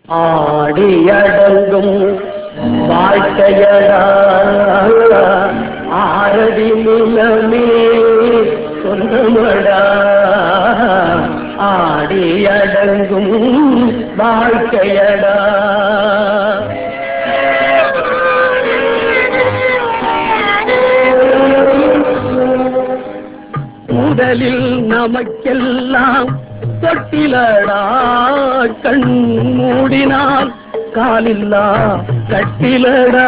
ஆடியடங்கும் வாழ்க்கையடா ஆரடி நிலமே சொந்தமடா ஆடியடங்கும் வாழ்க்கையடா முதலில் நமக்கெல்லாம் தொட்டிலடா கண் மூடினால் காலில்லா கட்டிலடா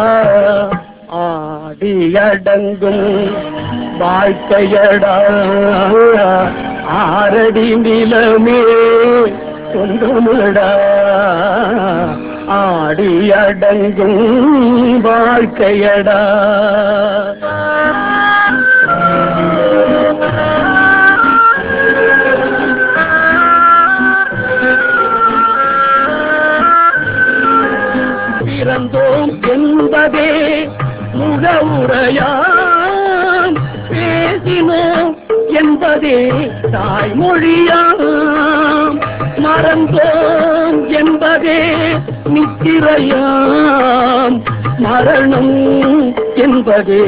ஆடி அடங்கும் வாழ்க்கையடா ஆரடி நிலமே சொந்தமடா ஆடி அடங்கும் வாழ்க்கையடா பிறந்தோம் என்பதே முகவுரையாம் பேசினோம் என்பதே தாய்மொழியாம் மறந்தோம் என்பதே நித்திரையாம் மரணம் என்பதே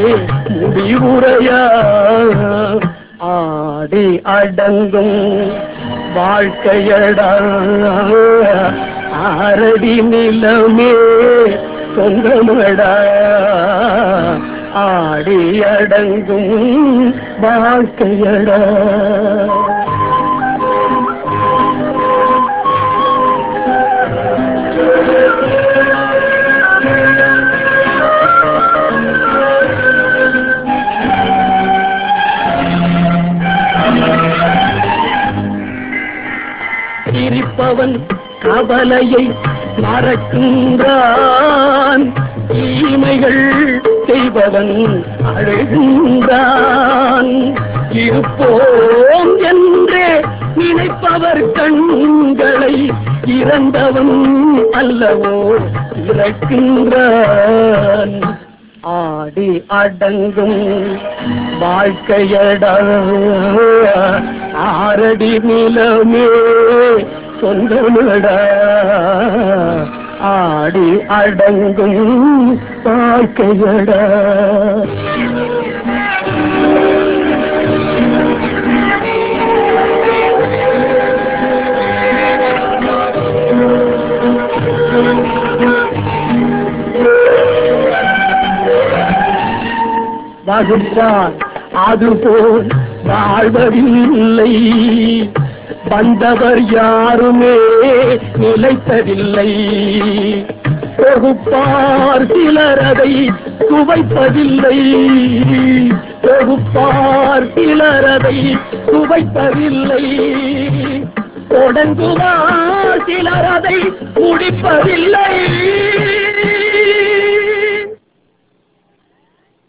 முடிவுரையாம் ஆடி அடங்கும் வாழ்க்கையடா ஆரடி நிலமே சொந்தமடா ஆடி அடங்கும் வாழ்க்கையடா சிரிப்பவன் கவலையை மறக்கின்றான் தீமைகள் செய்பவன் அழுகின்றான் இருப்போம் என்றே நினைப்பவர் கண்களை இறந்தவன் அல்லவோ இறக்கின்றான் ஆடி அடங்கும் வாழ்க்கையடா ஆரடி நிலமே சொந்தமடா ஆடி அடங்கும் வாழ்க்கையடா வகுப்பார் அதுபோல் வாழ்வதில்லை வந்தவர் யாருமே நிலைத்ததில்லை தொகுப்பார் சிலர் அதை சுவைப்பதில்லை தொகுப்பார் சிலர் அதை சுவைப்பதில்லை தொடங்குவார் சிலர் அதை முடிப்பதில்லை